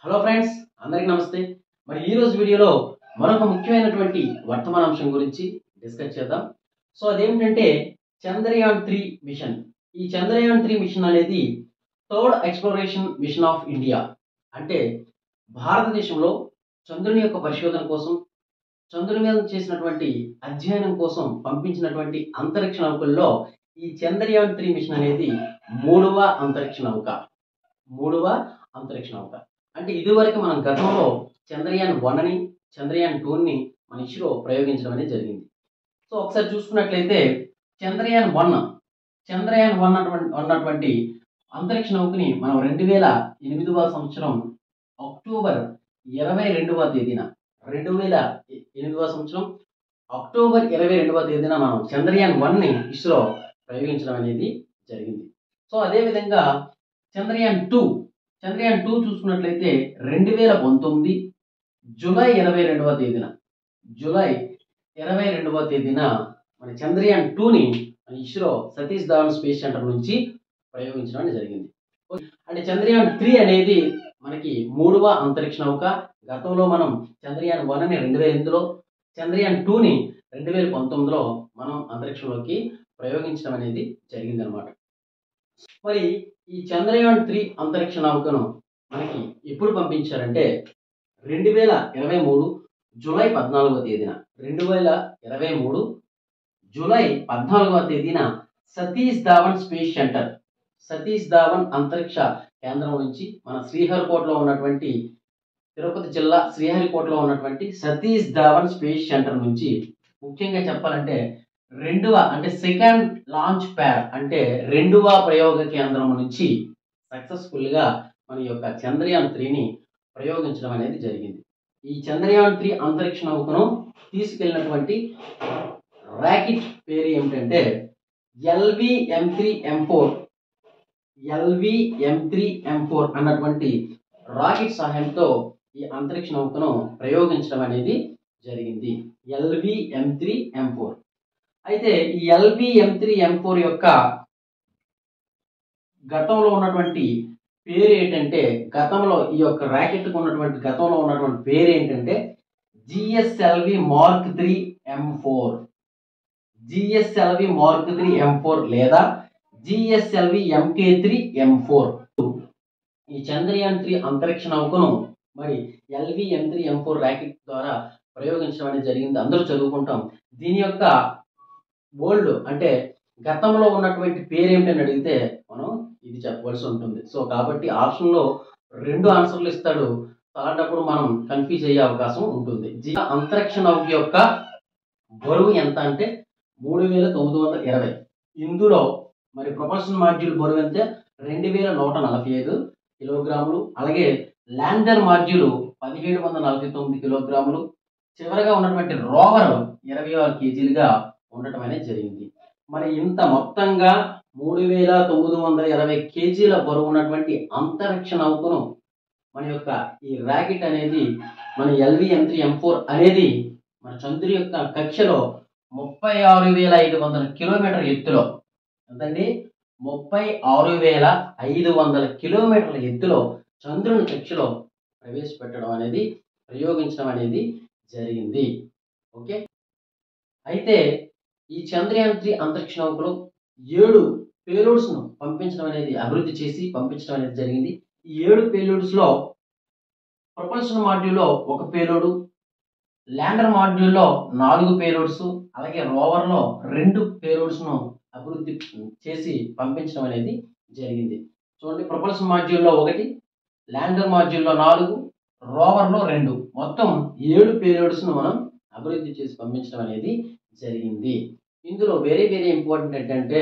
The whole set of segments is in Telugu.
హలో ఫ్రెండ్స్ అందరికీ నమస్తే మరి ఈ రోజు వీడియోలో మరొక ముఖ్యమైనటువంటి వర్తమాన అంశం గురించి డిస్కస్ చేద్దాం సో అదేమిటంటే చంద్రయాన్ త్రీ మిషన్ ఈ చంద్రయాన్ త్రీ మిషన్ అనేది third exploration machine of India అంటే భారతదేశంలో చంద్రుని యొక్క పరిశోధన కోసం చంద్రుని మీద చేసినటువంటి అధ్యయనం కోసం పంపించినటువంటి అంతరిక్ష నౌకల్లో ఈ చంద్రయాన్ త్రీ మిషన్ అనేది మూడవ అంతరిక్ష నౌక మూడవ అంతరిక్ష నౌక అంటే ఇదివరకు మనం గతంలో చంద్రయాన్ వన్ అని చంద్రయాన్ టూని మన ఇస్రో ప్రయోగించడం అనేది జరిగింది సో ఒకసారి చూసుకున్నట్లయితే చంద్రయాన్ వన్ చంద్రయాన్ వన్ అటువంటి ఉన్నటువంటి అంతరిక్ష నౌకని మనం రెండు వేల ఎనిమిదవ సంవత్సరం అక్టోబర్ ఇరవై రెండవ తేదీన రెండు వేల ఎనిమిదవ సంవత్సరం అక్టోబర్ ఇరవై రెండవ తేదీన మనం చంద్రయాన్ వన్ని ఇస్రో ప్రయోగించడం అనేది జరిగింది సో అదేవిధంగా చంద్రయాన్ టూ చంద్రయాన్ టూ చూసుకున్నట్లయితే రెండు వేల పంతొమ్మిది జూలై ఇరవై రెండవ తేదీన జూలై ఇరవై రెండవ తేదీన మన చంద్రయాన్ టూని మన ఇస్రో సతీష్ ధావన్ స్పేస్ సెంటర్ నుంచి ప్రయోగించడం అనేది జరిగింది అంటే చంద్రయాన్ త్రీ అనేది మనకి మూడవ అంతరిక్ష నౌక గతంలో మనం చంద్రయాన్ వన్ అని రెండు వేల ఎనిమిదిలో చంద్రయాన్ టూని రెండు వేల పంతొమ్మిదిలో మనం అంతరిక్షంలోకి ప్రయోగించడం అనేది జరిగిందనమాట మరి ఈ చంద్రయాన్ త్రీ అంతరిక్ష నౌకను మనకి ఎప్పుడు పంపించారంటే రెండు వేల ఇరవై మూడు జూలై పద్నాలుగవ తేదీన రెండు వేల ఇరవై మూడు జూలై పద్నాలుగవ తేదీన సతీష్ ధావన్ స్పేస్ సెంటర్ సతీష్ ధావన్ అంతరిక్ష కేంద్రం నుంచి మన శ్రీహరికోటలో ఉన్నటువంటి తిరుపతి జిల్లా శ్రీహరికోటలో ఉన్నటువంటి సతీష్ ధావన్ స్పేస్ సెంటర్ నుంచి ముఖ్యంగా చెప్పాలంటే రెండవ అంటే సెకండ్ లాంచ్ ప్యాడ్ అంటే రెండవ ప్రయోగ కేంద్రం నుంచి సక్సెస్ఫుల్ గా మన యొక్క చంద్రయాన్ త్రీని ప్రయోగించడం అనేది జరిగింది ఈ చంద్రయాన్ త్రీ అంతరిక్ష నౌకను తీసుకెళ్ళినటువంటి ర్యాకెట్ పేరు ఏమిటంటే LV M three M four LV M three M four అన్నటువంటి రాకెట్ సహాయంతో ఈ అంతరిక్ష నౌకను ప్రయోగించడం అనేది జరిగింది LV M three M four అయితే ఈ LV M three M four యొక్క గతంలో ఉన్నటువంటి పేరు ఏంటంటే గతంలో ఈ యొక్క ర్యాకెట్కు ఉన్నటువంటి గతంలో ఉన్నటువంటి పేరు ఏంటంటే GSLV mark three M four GSLV mark three M four లేదా GSLV MK three M four ఈ చంద్రయాన్ త్రీ అంతరిక్ష నౌకను మరి LV M three M four racket ద్వారా ప్రయోగించడం అనేది జరిగింది అందరూ చదువుకుంటాం దీని యొక్క ఓల్డ్ అంటే గతంలో ఉన్నటువంటి పేరు ఏమిటని అడిగితే మనం ఇది చెప్పవలసి ఉంటుంది సో కాబట్టి ఆప్షన్లో రెండు ఆన్సర్లు ఇస్తాడు అలాంటప్పుడు మనం కన్ఫ్యూజ్ అయ్యే అవకాశం ఉంటుంది జీ అంతరిక్ష నౌక యొక్క బరువు ఎంత అంటే మూడు వేల తొమ్మిది వందల ఇరవై ఇందులో మరి ప్రొపల్షన్ మాడ్యూల్ బరువు ఎంత రెండు వేల నూట నలభై ఐదు కిలోగ్రాములు అలాగే ల్యాండర్ మాడ్యూల్ పదిహేడు వందల నలభై తొమ్మిది కిలోగ్రాములు చివరగా ఉన్నటువంటి రోవర్ ఇరవై ఆరు కేజీలుగా ఉండటం అనేది జరిగింది మరి ఇంత మొత్తంగా మూడు వేల తొమ్మిది వందల ఇరవై కేజీల బరువు ఉన్నటువంటి అంతరిక్ష నౌకను మన యొక్క ఈ ర్యాకెట్ అనేది మన LV M three M four అనేది మన చంద్రుడి యొక్క కక్షలో ముప్పై ఆరు వేల ఐదు వందల కిలోమీటర్ ఎత్తులో ఎంతండి ముప్పై ఆరు వేల ఐదు వందల కిలోమీటర్ల ఎత్తులో చంద్రుని కక్షలో ప్రవేశపెట్టడం అనేది ప్రయోగించడం అనేది జరిగింది ఓకే అయితే ఈ చంద్రయాన్ త్రీ అంతరిక్ష నౌకలో ఏడు పేలోడ్స్ను పంపించడం అనేది అభివృద్ధి చేసి పంపించడం అనేది జరిగింది ఈ ఏడు పేలోడ్స్లో ప్రపల్షన్ మాడ్యూల్లో ఒక పేలోడు ల్యాండర్ మాడ్యూల్లో నాలుగు పేలోడ్స్ అలాగే రోవర్లో రెండు పేలోడ్స్ను అభివృద్ధి చేసి పంపించడం అనేది జరిగింది చూడండి ప్రపల్షన్ మాడ్యూల్లో ఒకటి ల్యాండర్ మాడ్యూల్లో నాలుగు రోవర్లో రెండు మొత్తం ఏడు పేలోడ్స్ను మనం అభివృద్ధి చేసి పంపించడం అనేది జరిగింది ఇందులో వెరీ వెరీ ఇంపార్టెంట్ ఏంటంటే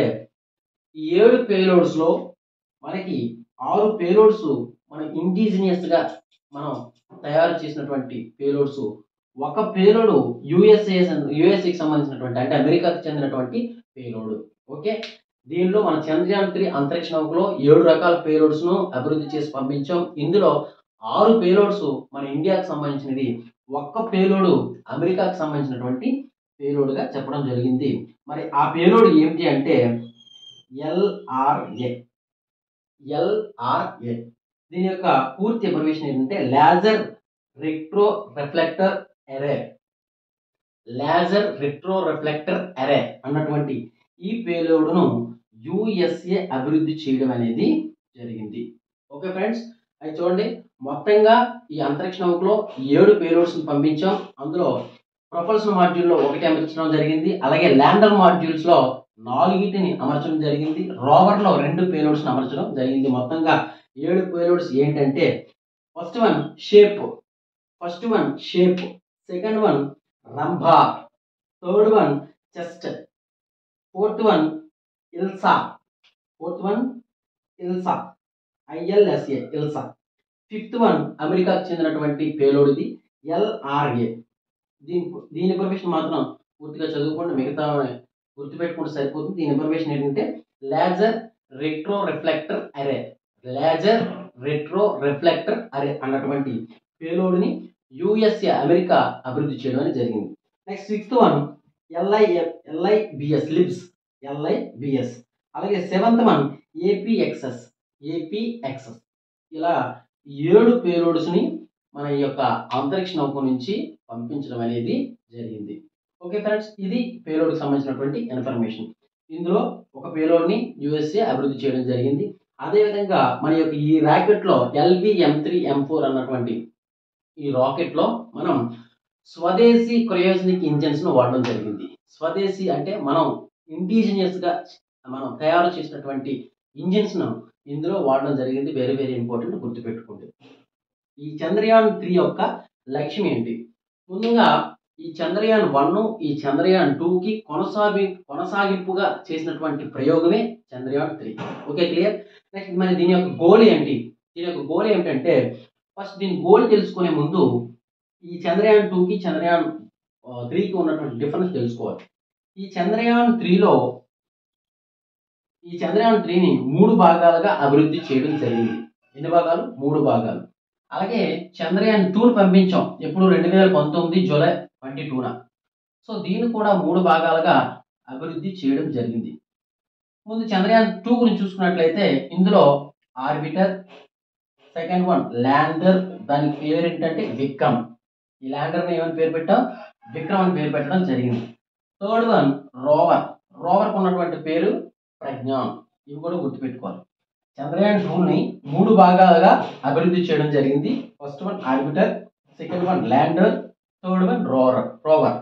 ఈ ఏడు పేలోడ్స్లో మనకి ఆరు పేలోడ్స్ మన ఇండిజినియస్గా మనం తయారు చేసినటువంటి పేలోడ్స్ ఒక పేలోడు యుఎస్ఏ యుఎస్ఏకి సంబంధించినటువంటి అంటే అమెరికాకు చెందినటువంటి పేలోడు ఓకే దీనిలో మన చంద్రయాన్ త్రీ అంతరిక్ష నౌకలో ఏడు రకాల పేలోడ్స్ను అభివృద్ధి చేసి పంపించాం ఇందులో ఆరు పేలోడ్స్ మన ఇండియాకు సంబంధించినది ఒక్క పేలోడు అమెరికాకు సంబంధించినటువంటి పేలోడ్గా చెప్పడం జరిగింది మరి ఆ పేలోడ్ ఏమిటి అంటే ఎల్ఆర్ఏ ఎల్ఆర్ఏ దీని యొక్క పూర్తి అబ్రివేషన్ ఏంటంటే laser retro reflector ఎరే laser retro reflector ఎరే అన్నటువంటి ఈ పేలోడును యుఎస్ఏ అభివృద్ధి చేయడం అనేది జరిగింది ఓకే ఫ్రెండ్స్ అది చూడండి మొత్తంగా ఈ అంతరిక్ష నౌకలో ఏడు పేలోడ్స్ పంపించాం అందులో ప్రొపల్షన్ మాడ్యూల్లో ఒకటి అమర్చడం జరిగింది అలాగే ల్యాండర్ మాడ్యూల్స్ లో నాలుగిటిని అమర్చడం జరిగింది రోవర్ లో రెండు పేలోడ్స్ అమర్చడం జరిగింది మొత్తంగా ఏడు పేలోడ్స్ ఏంటంటే first one shape first one shape second one Rambha third one chest fourth one ఇల్సా fourth one ఇల్సా ILSA ఇల్సా fifth one అమెరికాకు చెందినటువంటి పేలోడ్ ఇది ఎల్ఆర్ఏ దీని దీని ఇన్ఫర్మేషన్ మాత్రం పూర్తిగా చదువుకోండి మిగతా గుర్తుపెట్టుకుంటే సరిపోతుంది దీని ఇన్ఫర్మేషన్ ఏంటంటే లేజర్ రెట్రో రిఫ్లెక్టర్ అరే లేజర్ రెట్రో రిఫ్లెక్టర్ అరే అన్నటువంటి పేలోడ్ని యుఎస్ఏ అమెరికా అభివృద్ధి చేయడం అనేది జరిగింది next sixth one LI LIBS లిబ్స్ LIBS అలాగే సెవెంత్ వన్ ఏపీఎక్సెస్ ఏపీఎక్సెస్ ఇలా ఏడు పేలోడ్స్ని మన ఈ యొక్క అంతరిక్ష నౌక నుంచి పంపించడం అనేది జరిగింది ఓకే ఫ్రెండ్స్ ఇది పేలోడ్కి సంబంధించినటువంటి ఇన్ఫర్మేషన్ ఇందులో ఒక పేలోడ్ని యుఎస్ఏ అభివృద్ధి చేయడం జరిగింది అదేవిధంగా మన యొక్క ఈ రాకెట్లో LV M three M four అన్నటువంటి ఈ రాకెట్లో మనం స్వదేశీ క్రయోజనిక్ ఇంజన్స్ ను వాడడం జరిగింది స్వదేశీ అంటే మనం ఇండిజినియస్ గా మనం తయారు చేసినటువంటి ఇంజిన్స్ ను ఇందులో వాడడం జరిగింది వెరీ వెరీ ఇంపార్టెంట్ గుర్తుపెట్టుకోండి ఈ చంద్రయాన్ త్రీ యొక్క లక్ష్యం ఏంటి ముందుగా ఈ చంద్రయాన్ వన్ ఈ చంద్రయాన్ టూకి కొనసాగి కొనసాగింపుగా చేసినటువంటి ప్రయోగమే Chandrayaan three okay clear next మరి దీని యొక్క గోల్ ఏంటి దీని యొక్క గోల్ ఏమిటంటే ఫస్ట్ దీని గోల్ తెలుసుకునే ముందు ఈ చంద్రయాన్ టూకి చంద్రయాన్ త్రీకి ఉన్నటువంటి డిఫరెన్స్ తెలుసుకోవాలి ఈ చంద్రయాన్ త్రీలో ఈ చంద్రయాన్ త్రీని మూడు భాగాలుగా అభివృద్ధి చేయడం జరిగింది ఎన్ని భాగాలు మూడు భాగాలు అలాగే చంద్రయాన్ టూర్ పంపించాం ఎప్పుడు రెండు వేల పంతొమ్మిది జూలై ట్వంటీ టూన సో దీన్ని కూడా మూడు భాగాలుగా అభివృద్ధి చేయడం జరిగింది ముందు చంద్రయాన్ టూ గురించి చూసుకున్నట్లయితే ఇందులో ఆర్బిటర్ సెకండ్ వన్ ల్యాండర్ దాని పేరు ఏంటంటే విక్రమ్ ఈ ల్యాండర్ని ఏమని పేరు పెట్టాం విక్రమ్ అని పేరు పెట్టడం జరిగింది థర్డ్ వన్ రోవర్ రోవర్కి ఉన్నటువంటి పేరు ప్రజ్ఞాన్ ఇవి కూడా గుర్తుపెట్టుకోవాలి చంద్రయాన్ టూని మూడు భాగాలుగా అభివృద్ధి చేయడం జరిగింది first one arbiter second one lander third one rover rover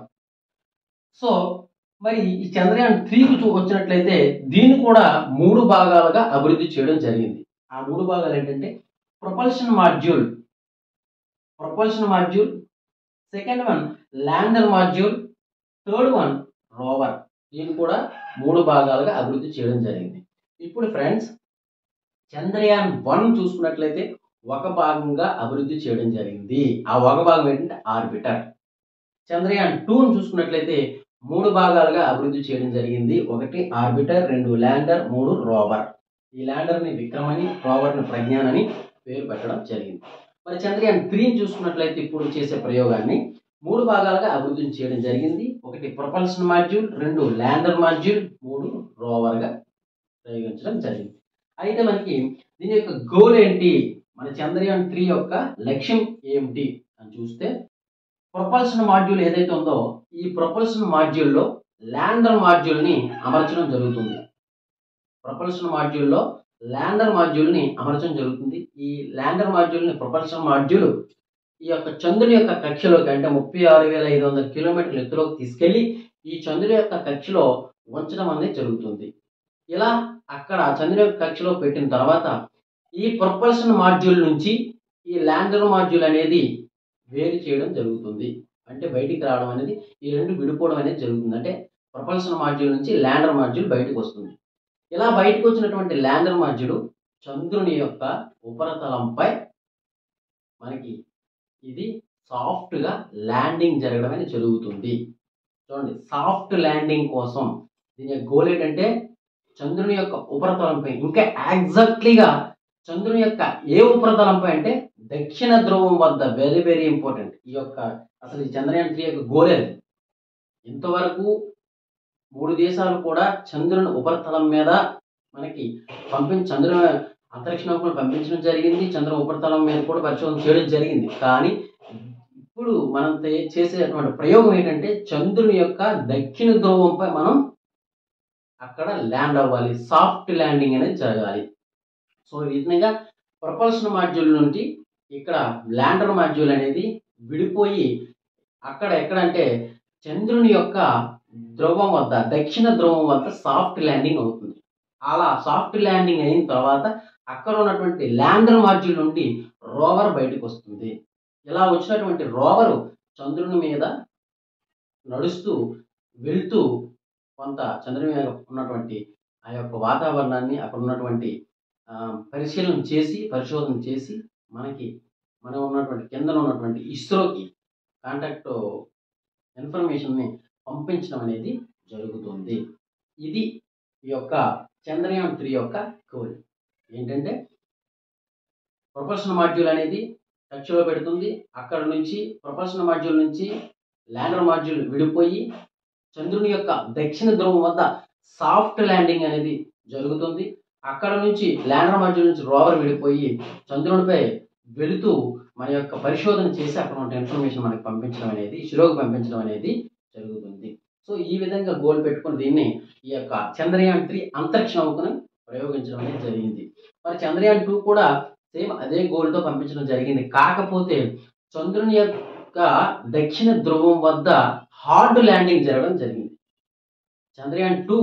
so మరి ఈ చంద్రయాన్ త్రీకి చూ వచ్చినట్లయితే దీన్ని కూడా మూడు భాగాలుగా అభివృద్ధి చేయడం జరిగింది ఆ మూడు భాగాలు ఏంటంటే propulsion module propulsion module second one lander module third one rover దీన్ని కూడా మూడు భాగాలుగా అభివృద్ధి చేయడం జరిగింది ఇప్పుడు ఫ్రెండ్స్ చంద్రయాన్ వన్ చూసుకున్నట్లయితే ఒక భాగంగా అభివృద్ధి చేయడం జరిగింది ఆ ఒక భాగం ఏంటంటే ఆర్బిటర్ చంద్రయాన్ టూను చూసుకున్నట్లయితే మూడు భాగాలుగా అభివృద్ధి చేయడం జరిగింది ఒకటి ఆర్బిటర్ రెండు ల్యాండర్ మూడు రోవర్ ఈ ల్యాండర్ని విక్రమ్ అని రోవర్ని ప్రజ్ఞాన్ అని పేరు పెట్టడం జరిగింది మరి చంద్రయాన్ త్రీని చూసుకున్నట్లయితే ఇప్పుడు చేసే ప్రయోగాన్ని మూడు భాగాలుగా అభివృద్ధి చేయడం జరిగింది ఒకటి ప్రొపల్షన్ మాడ్యూల్ రెండు ల్యాండర్ మాడ్యూల్ మూడు రోవర్గా ప్రయోగించడం జరిగింది అయితే మనకి దీని యొక్క గోల్ ఏంటి మన చంద్రయాన్ త్రీ యొక్క లక్ష్యం ఏమిటి అని చూస్తే ప్రొపల్షన్ మాడ్యూల్ ఏదైతే ఉందో ఈ ప్రొపల్షన్ మాడ్యూల్లో ల్యాండర్ మాడ్యూల్ని అమర్చడం జరుగుతుంది ప్రొపల్షన్ మాడ్యూల్లో ల్యాండర్ మాడ్యూల్ని అమర్చడం జరుగుతుంది ఈ ల్యాండర్ మాడ్యూల్ని ప్రొపల్షన్ మాడ్యూల్ ఈ యొక్క చంద్రుని యొక్క కక్షలోకి అంటే ముప్పై ఆరు వేల ఐదు వందల కిలోమీటర్ల ఎత్తులోకి తీసుకెళ్లి ఈ చంద్రుని యొక్క కక్షలో ఉంచడం అనేది జరుగుతుంది ఇలా అక్కడ చంద్రుని యొక్క కక్షలో పెట్టిన తర్వాత ఈ ప్రొపల్షన్ మాడ్యూల్ నుంచి ఈ ల్యాండర్ మాడ్యూల్ అనేది వేరు చేయడం జరుగుతుంది అంటే బయటికి రావడం అనేది ఈ రెండు విడిపోవడం అనేది జరుగుతుంది అంటే ప్రొపల్షన్ మాడ్యూల్ నుంచి ల్యాండర్ మాడ్యూల్ బయటకు వస్తుంది ఇలా బయటకు వచ్చినటువంటి ల్యాండర్ మాడ్యూల్ చంద్రుని యొక్క ఉపరితలంపై మనకి ఇది సాఫ్ట్గా ల్యాండింగ్ జరగడం అనేది జరుగుతుంది చూడండి సాఫ్ట్ ల్యాండింగ్ కోసం దీని యొక్క గోల్ ఏంటంటే చంద్రుని యొక్క ఉపరితలంపై ఇంకా ఎగ్జాక్ట్లీగా చంద్రుని యొక్క ఏ ఉపరితలంపై అంటే దక్షిణ ధ్రువం వద్ద వెరీ వెరీ ఇంపార్టెంట్ ఈ యొక్క అసలు ఈ చంద్రయాన్ త్రీ యొక్క గోలే అది ఇంతవరకు మూడు దేశాలు కూడా చంద్రుని ఉపరితలం మీద మనకి పంపిన చంద్రుని అంతరిక్ష నౌకలు పంపించడం జరిగింది చంద్ర ఉపరితలం మీద కూడా పరిశోధన చేయడం జరిగింది కానీ ఇప్పుడు మనం తే- చేసేటువంటి ప్రయోగం ఏంటంటే చంద్రుని యొక్క దక్షిణ ధ్రువంపై మనం అక్కడ ల్యాండ్ అవ్వాలి సాఫ్ట్ ల్యాండింగ్ అనేది జరగాలి సో ఈ విధంగా ప్రపల్షన్ మాడ్యూల్ నుండి ఇక్కడ ల్యాండర్ మాడ్యూల్ అనేది విడిపోయి అక్కడ ఎక్కడంటే చంద్రుని యొక్క ధ్రువం వద్ద దక్షిణ ధ్రువం వద్ద సాఫ్ట్ ల్యాండింగ్ అవుతుంది అలా సాఫ్ట్ ల్యాండింగ్ అయిన తర్వాత అక్కడ ఉన్నటువంటి ల్యాండర్ మాడ్యూల్ నుండి రోవర్ బయటకు వస్తుంది ఇలా వచ్చినటువంటి రోవరు చంద్రుని మీద నడుస్తూ వెళ్తూ కొంత చంద్రుని మీద ఉన్నటువంటి ఆ యొక్క వాతావరణాన్ని అక్కడ ఉన్నటువంటి ఆ, పరిశీలన చేసి పరిశోధన చేసి మనకి మనం ఉన్నటువంటి కింద ఉన్నటువంటి ఇస్రోకి కాంటాక్ట్ ఇన్ఫర్మేషన్ని పంపించడం అనేది జరుగుతుంది ఇది ఈ యొక్క చంద్రయాన్ త్రీ యొక్క గోల్ ఏంటంటే ప్రొపల్షన్ మాడ్యూల్ అనేది కక్షలో పెడుతుంది అక్కడ నుంచి ప్రొపల్షన్ మాడ్యూల్ నుంచి ల్యాండర్ మాడ్యూల్ విడిపోయి చంద్రుని యొక్క దక్షిణ ధ్రువం వద్ద సాఫ్ట్ ల్యాండింగ్ అనేది జరుగుతుంది అక్కడ నుంచి ల్యాండర్ మాడ్యూల్ నుంచి రోవర్ విడిపోయి చంద్రునిపై వెళుతూ మన యొక్క పరిశోధన చేసి అక్కడ ఉన్న ఇన్ఫర్మేషన్ మనకి పంపించడం అనేది ఇస్రోకి పంపించడం అనేది జరుగుతుంది సో ఈ విధంగా గోల్ పెట్టుకుని దీన్ని ఈ యొక్క చంద్రయాన్ త్రీ అంతరిక్ష నౌకను ప్రయోగించడం అనేది జరిగింది మరి చంద్రయాన్ టూ కూడా సేమ్ అదే గోల్తో పంపించడం జరిగింది కాకపోతే చంద్రుని యొక్క దక్షిణ ధ్రువం వద్ద హార్డ్ ల్యాండింగ్ జరగడం జరిగింది చంద్రయాన్ టూ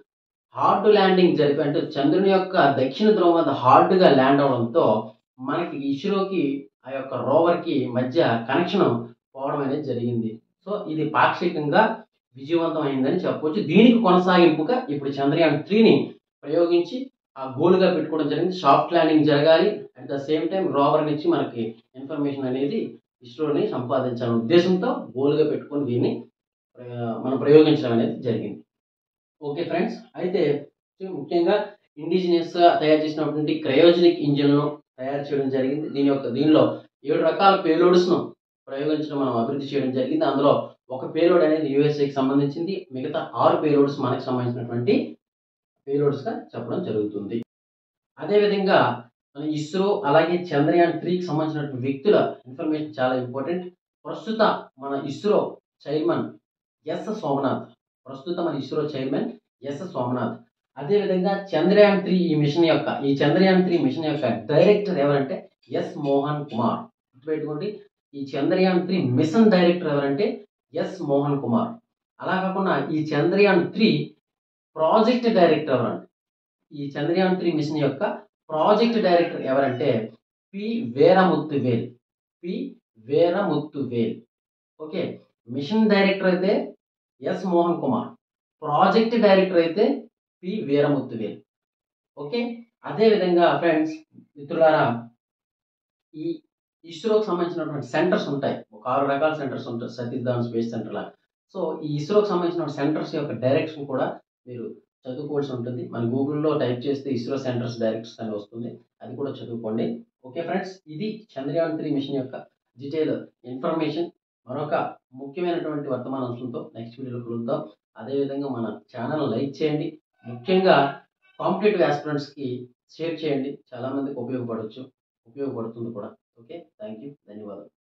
హార్డ్ ల్యాండింగ్ జరిపి అంటే చంద్రుని యొక్క దక్షిణ ధ్రువం వద్ద హార్డ్గా ల్యాండ్ అవడంతో మనకి ఇస్రోకి ఆ యొక్క రోవర్కి మధ్య కనెక్షన్ పోవడం అనేది జరిగింది సో ఇది పాక్షికంగా విజయవంతం అయిందని చెప్పవచ్చు దీనికి కొనసాగింపుగా ఇప్పుడు చంద్రయాన్ త్రీని ప్రయోగించి ఆ గోల్గా పెట్టుకోవడం జరిగింది సాఫ్ట్ ల్యాండింగ్ జరగాలి at the same time rover నుంచి మనకి ఇన్ఫర్మేషన్ అనేది ఇస్రోని సంపాదించాలనే ఉద్దేశంతో గోల్గా పెట్టుకొని దీన్ని ఆ, మనం ప్రయోగించడం అనేది జరిగింది ఓకే ఫ్రెండ్స్ అయితే ముఖ్యంగా ఇండిజినియస్ గా తయారు చేసినటువంటి క్రయోజనిక్ ఇంజిన్ను తయారు చేయడం జరిగింది దీని యొక్క దీనిలో ఏడు రకాల పేలోడ్స్ ను ప్రయోగించడం మనం అభివృద్ధి చేయడం జరిగింది అందులో ఒక పేలోడ్ అనేది యూఎస్ఏకి సంబంధించింది మిగతా ఆరు పేలోడ్స్ మనకు సంబంధించినటువంటి పేలోడ్స్ గా చెప్పడం జరుగుతుంది అదేవిధంగా మన ఇస్రో అలాగే చంద్రయాన్ త్రీకి సంబంధించినటువంటి వ్యక్తుల ఇన్ఫర్మేషన్ చాలా ఇంపార్టెంట్ ప్రస్తుత మన ఇస్రో చైర్మన్ ఎస్ సోమనాథ్ ప్రస్తుత మన ఇస్రో చైర్మన్ ఎస్ సోమనాథ్ అదేవిధంగా చంద్రయాన్ త్రీ ఈ మిషన్ యొక్క ఈ చంద్రయాన్ త్రీ మిషన్ యొక్క డైరెక్టర్ ఎవరంటే ఎస్ మోహన్ కుమార్ గుర్తుపెట్టుకోండి ఈ చంద్రయాన్ త్రీ మిషన్ డైరెక్టర్ ఎవరంటే ఎస్ మోహన్ కుమార్ అలా కాకుండా ఈ చంద్రయాన్ త్రీ ప్రాజెక్ట్ డైరెక్టర్ ఎవరంటే ఈ చంద్రయాన్ త్రీ మిషన్ యొక్క ప్రాజెక్ట్ డైరెక్టర్ ఎవరంటే P వేరముత్తువేల్ P వేరముత్తువేల్ okay mission director అయితే yes Mohan Kumar project director అయితే పి వీరముత్తువేల్ ఓకే అదే విధంగా ఫ్రెండ్స్ మిత్రులారా ఈ ఇస్రోకి సంబంధించినటువంటి సెంటర్స్ ఉంటాయి ఒక ఆరు రకాల సెంటర్స్ ఉంటాయి సతీష్ ధావన్ స్పేస్ సెంటర్ లా సో ఈ ఇస్రోకి సంబంధించిన సెంటర్స్ యొక్క డైరెక్షన్ కూడా మీరు చదువుకోవాల్సి ఉంటుంది మన గూగుల్లో టైప్ చేస్తే ఇస్రో సెంటర్స్ డైరెక్ట్స్ అని వస్తుంది అది కూడా చదువుకోండి ఓకే ఫ్రెండ్స్ ఇది చంద్రయాన్ త్రీ మిషన్ యొక్క డీటెయిల్ ఇన్ఫర్మేషన్ మరొక ముఖ్యమైనటువంటి వర్తమాన అంశంతో నెక్స్ట్ వీడియోలో కలుద్దాం అదేవిధంగా మన ఛానల్ లైక్ చేయండి ముఖ్యంగా కాంపిటేటివ్ ఆస్పిరెంట్స్కి షేర్ చేయండి చాలామందికి ఉపయోగపడవచ్చు ఉపయోగపడుతుంది కూడా ఓకే థ్యాంక్ యూ ధన్యవాదాలు